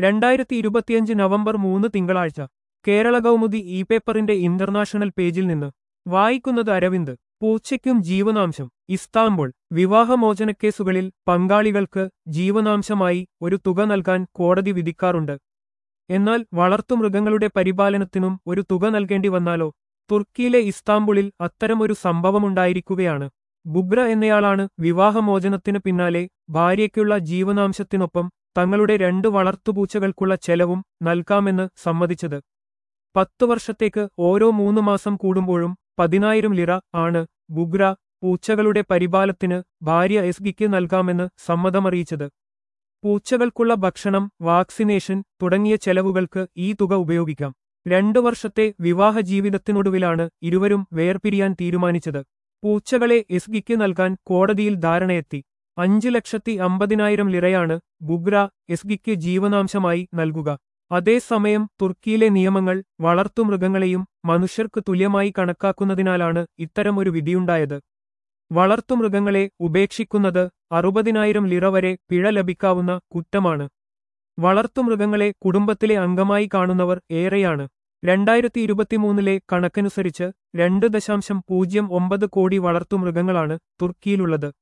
രണ്ടായിരത്തി ഇരുപത്തിയഞ്ച് നവംബർ മൂന്ന് തിങ്കളാഴ്ച കേരള കൗമുദി ഇ പേപ്പറിന്റെ ഇന്റർനാഷണൽ പേജിൽ നിന്ന് വായിക്കുന്നത് അരവിന്ദ് പൂച്ചയ്ക്കും ജീവനാംശം ഇസ്താംബുൾ വിവാഹമോചനക്കേസുകളിൽ പങ്കാളികൾക്ക് ജീവനാംശമായി ഒരു തുക നൽകാൻ കോടതി വിധിക്കാറുണ്ട് എന്നാൽ വളർത്തുമൃഗങ്ങളുടെ പരിപാലനത്തിനും ഒരു തുക നൽകേണ്ടി വന്നാലോ തുർക്കിയിലെ ഇസ്താംബുളിൽ അത്തരമൊരു സംഭവമുണ്ടായിരിക്കുകയാണ് ബുഗ്ര എന്നയാളാണ് വിവാഹമോചനത്തിനു പിന്നാലെ ഭാര്യയ്ക്കുള്ള ജീവനാംശത്തിനൊപ്പം തങ്ങളുടെ രണ്ട് വളർത്തുപൂച്ചകൾക്കുള്ള ചെലവും നൽകാമെന്ന് സമ്മതിച്ചത് പത്തു വർഷത്തേക്ക് ഓരോ മൂന്ന് മാസം കൂടുമ്പോഴും പതിനായിരം ലിറ ആണ് ബുഗ്ര പൂച്ചകളുടെ പരിപാലത്തിന് ഭാര്യ എസ്ഗിക്ക് നൽകാമെന്ന് സമ്മതമറിയിച്ചത് പൂച്ചകൾക്കുള്ള ഭക്ഷണം വാക്സിനേഷൻ തുടങ്ങിയ ചെലവുകൾക്ക് ഈ തുക ഉപയോഗിക്കാം രണ്ടു വർഷത്തെ വിവാഹ ജീവിതത്തിനൊടുവിലാണ് ഇരുവരും വേർപിരിയാൻ തീരുമാനിച്ചത് പൂച്ചകളെ എസ്ഗിക്ക് നൽകാൻ കോടതിയിൽ ധാരണയെത്തി അഞ്ചു ലക്ഷത്തി അമ്പതിനായിരം ലിറയാണ് ബുഗ്ര എസ്ഗിക്ക് ജീവനാംശമായി നൽകുക അതേസമയം തുർക്കിയിലെ നിയമങ്ങൾ വളർത്തുമൃഗങ്ങളെയും മനുഷ്യർക്ക് തുല്യമായി കണക്കാക്കുന്നതിനാലാണ് ഇത്തരമൊരു വിധിയുണ്ടായത് വളർത്തുമൃഗങ്ങളെ ഉപേക്ഷിക്കുന്നത് അറുപതിനായിരം ലിറ വരെ പിഴ ലഭിക്കാവുന്ന കുറ്റമാണ് വളർത്തുമൃഗങ്ങളെ കുടുംബത്തിലെ അംഗമായി കാണുന്നവർ ഏറെയാണ് രണ്ടായിരത്തി ഇരുപത്തിമൂന്നിലെ കണക്കനുസരിച്ച് രണ്ട് ദശാംശം പൂജ്യം ഒമ്പത് കോടി വളർത്തുമൃഗങ്ങളാണ് തുർക്കിയിലുള്ളത്